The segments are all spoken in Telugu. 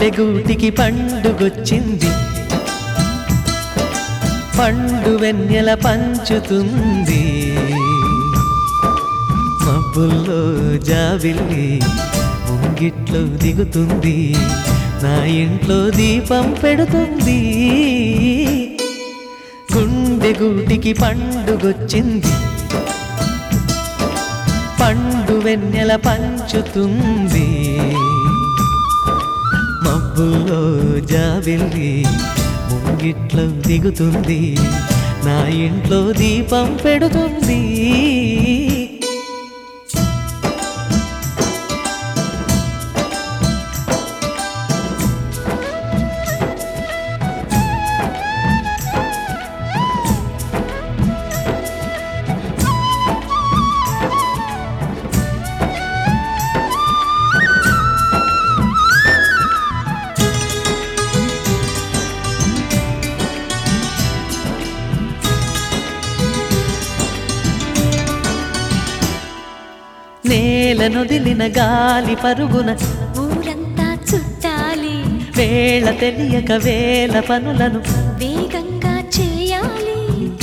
గుండె గూటికి పండుగొచ్చింది పండు వెన్నెల పంచుతుంది మబ్బుల్లో జాబిల్లి ముంగిట్లో దిగుతుంది నా ఇంట్లో దీపం పెడుతుంది గుండె గూటికి పండుగొచ్చింది పండు వెన్నెల పంచుతుంది మబ్బుల్లో జాబిల్లి ముంగిట్లో దిగుతుంది నా ఇంట్లో దీపం పెడుతుంది నేలనొదిలిన గాలి పరుగున ఊరంతా చుట్టాలి వేళ తెలియక వేల పనులను వేగంగా చేయాలి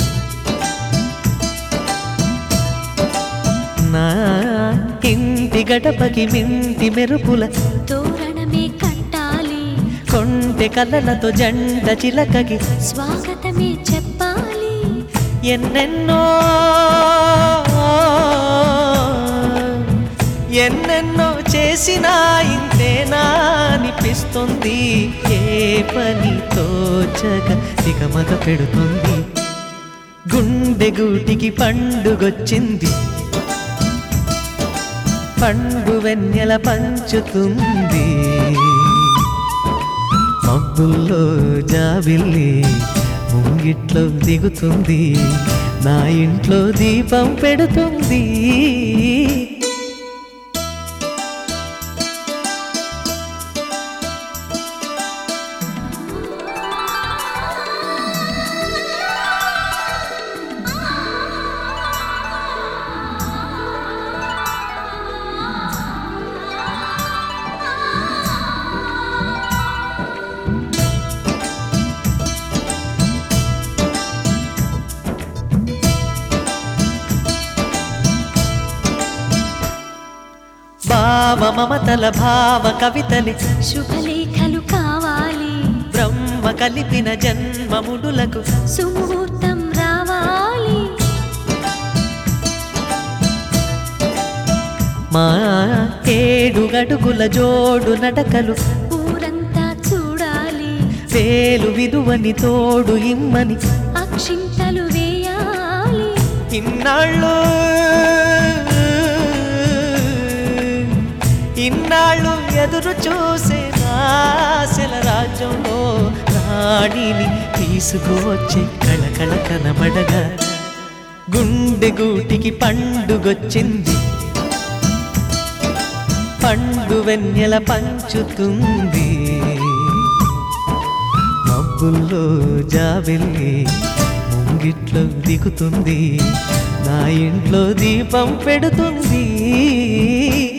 నా ఇంటి గడపకి మింటి మెరుపుల తోరణమే కట్టాలి కొంటె కలలతో జెండ చిలకకి స్వాగతమే చెప్పాలి ఎన్నెన్నో ఎన్నెన్నో చేసినా ఇంతేనా అనిపిస్తుంది ఏ పని తోచక దిగమగ పెడుతుంది గుండె గూటికి పండుగొచ్చింది పండు వెన్నెల పంచుతుంది మబ్బుల్లో జాబిల్లి ముంగిట్లో దిగుతుంది నా ఇంట్లో దీపం పెడుతుంది భావ మమతల భావ కవితలి శుభలేఖలు కావాలి బ్రహ్మ కలిపిన జన్మముడులకు సుముహూర్తం రావాలి మా ఏడు గడుగుల జోడు నడకలు ఊరంతా చూడాలి వేలు విలువని తోడు ఇమ్మని అక్షింతలు వేయాలి ఇన్నాళ్ళు ఇన్నాళ్ళు ఎదురు చూసే ఆశల రాజ్యంలో రాణిని తీసుకువచ్చే కళకళ కనబడగా గుండె గూటికి పండుగొచ్చింది పండు వెన్నెల పంచుతుంది మబ్బుల్లో జాబిల్లి ముంగిట్లో దిగుతుంది నా ఇంట్లో దీపం పెడుతుంది